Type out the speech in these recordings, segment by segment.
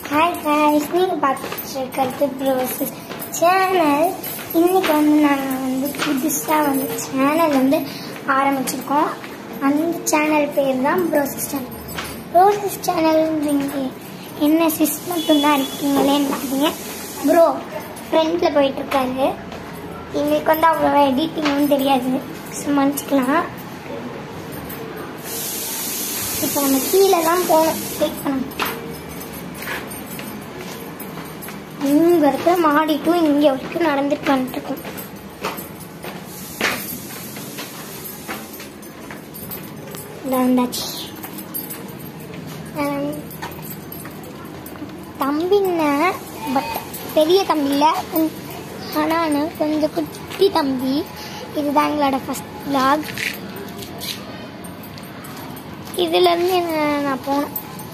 hi guys நீங்கள் பார்த்துட்டு இருக்கிறது ப்ரோசஸ் சேனல் இன்னைக்கு வந்து நாங்கள் வந்து புதுசாக வந்து சேனல் வந்து ஆரம்பிச்சிருக்கோம் அந்த சேனல் பேர் தான் ப்ரோசஸ் சேனல் ப்ரோசஸ் சேனல்ன்றீங்க என்ன சிஸ் மட்டும்தான் இருக்கீங்களேன்னு பார்த்தீங்க ப்ரோ ஃப்ரெண்டில் போயிட்டுருக்காரு எங்களுக்கு வந்து அவ்வளோ எடிட்டிங்கும் தெரியாது மன்னிச்சிக்கலாம் இப்போ நம்ம கீழே தான் போகணும் வெயிட் பண்ணணும் இங்க இருக்க மாடி டூ இங்க வரைக்கும் நடந்துட்டு வந்துட்டு இருக்கோம் இதோ வந்தாச்சு ஆம், தம்பின்ன பட் பெரிய தம்பி இல்லை ஆனால் கொஞ்சம் குட்டி தம்பி இதுதான் எங்களோட ஃபர்ஸ்ட் vlog இதுலேருந்து என்ன நான் போனேன்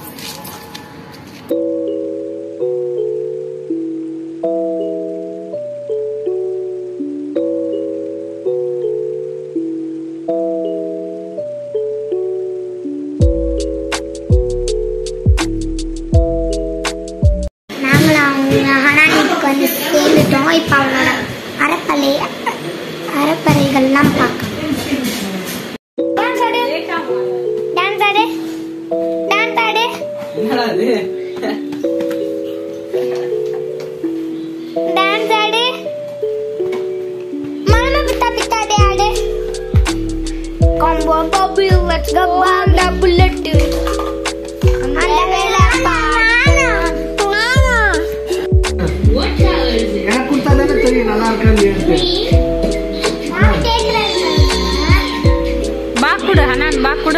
நாங்களும் அவங்க ஹனானிக்கு வந்து சேர்ந்துட்டோம் இப்போ அவனோட அறப்பலை அறப்பறைகள்லாம் பார்க்கலாம் டான்ஸ் ஆடு டான்ஸ் ஆடு டான்ஸ் ஆடு என்னடா இது டான்ஸ் ஆடு மாமா பித்தா பித்தாதே ஆடு காம்போ பாபி லெட்ஸ் கோ பாம் த புல்லட் அந்த வேலை எனக்கு கொடுத்தா தானே தெரியும் நல்லா இருக்கான்னு பாக்குடு ஹனான் பாக்குடு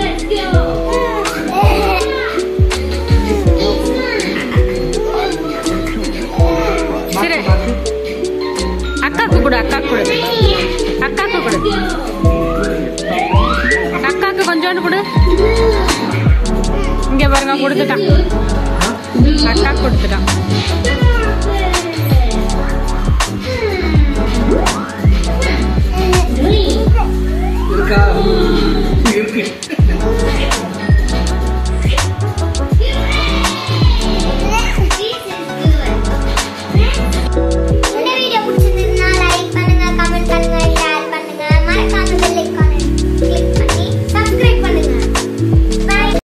சரி அக்காக்கு கொடு அக்காக்கு கொடு அக்காக்கு கொடு அக்காக்கு கொஞ்சோண்டு கொடு இங்க பாருங்க கொடுத்துட்டான் அக்கா கொடுத்துட்டான்